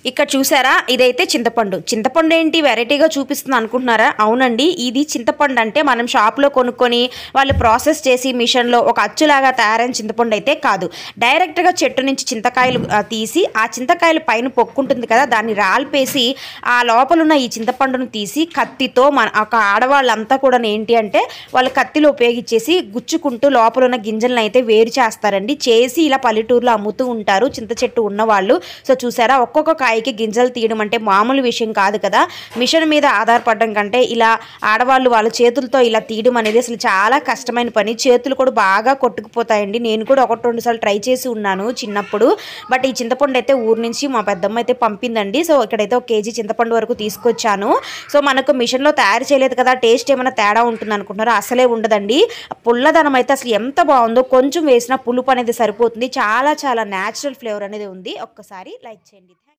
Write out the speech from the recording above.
ఇక్కడ చూసారా ఇదైతే చింతపండు చింతపండు ఏంటి వెరైటీగా చూపిస్తుంది అనుకుంటున్నారా అవునండి ఇది చింతపండు అంటే మనం షాప్లో కొనుక్కొని వాళ్ళు ప్రాసెస్ చేసి మిషన్లో ఒక అచ్చులాగా తయారైన చింతపండు అయితే కాదు డైరెక్ట్గా చెట్టు నుంచి చింతకాయలు ఆ, తీసి ఆ చింతకాయలు పైన పొక్కుంటుంది కదా దాన్ని రాల్పేసి ఆ లోపల ఉన్న ఈ చింతపండును తీసి కత్తితో మన ఒక ఆడవాళ్ళంతా కూడా ఏంటి అంటే వాళ్ళు కత్తిలో ఉపయోగించేసి గుచ్చుకుంటూ లోపల ఉన్న గింజలను అయితే వేరు చేస్తారండి చేసి ఇలా పల్లెటూరులో అమ్ముతూ ఉంటారు చింత చెట్టు ఉన్నవాళ్ళు సో చూసారా ఒక్కొక్క కాయకి గింజలు తీయడం అంటే మామూలు విషయం కాదు కదా మిషన్ మీద ఆధారపడడం కంటే ఇలా ఆడవాళ్ళు వాళ్ళ చేతులతో ఇలా తీయడం అనేది అసలు చాలా కష్టమైన పని చేతులు కూడా బాగా కొట్టుకుపోతాయండి నేను కూడా ఒకటి రెండు సార్లు ట్రై చేసి ఉన్నాను చిన్నప్పుడు బట్ ఈ చింతపండు అయితే ఊరు నుంచి మా పెద్దమ్మ అయితే పంపిందండి సో ఇక్కడైతే ఒక కేజీ చింతపండు వరకు తీసుకొచ్చాను సో మనకు మిషన్లో తయారు చేయలేదు కదా టేస్ట్ ఏమైనా తేడా ఉంటుంది అనుకుంటున్నారా అసలే ఉండదండి పుల్లదనం అయితే అసలు ఎంత బాగుందో కొంచెం వేసిన పులుపు అనేది సరిపోతుంది చాలా చాలా న్యాచురల్ ఫ్లేవర్ అనేది ఉంది ఒక్కసారి లైక్ చేయండి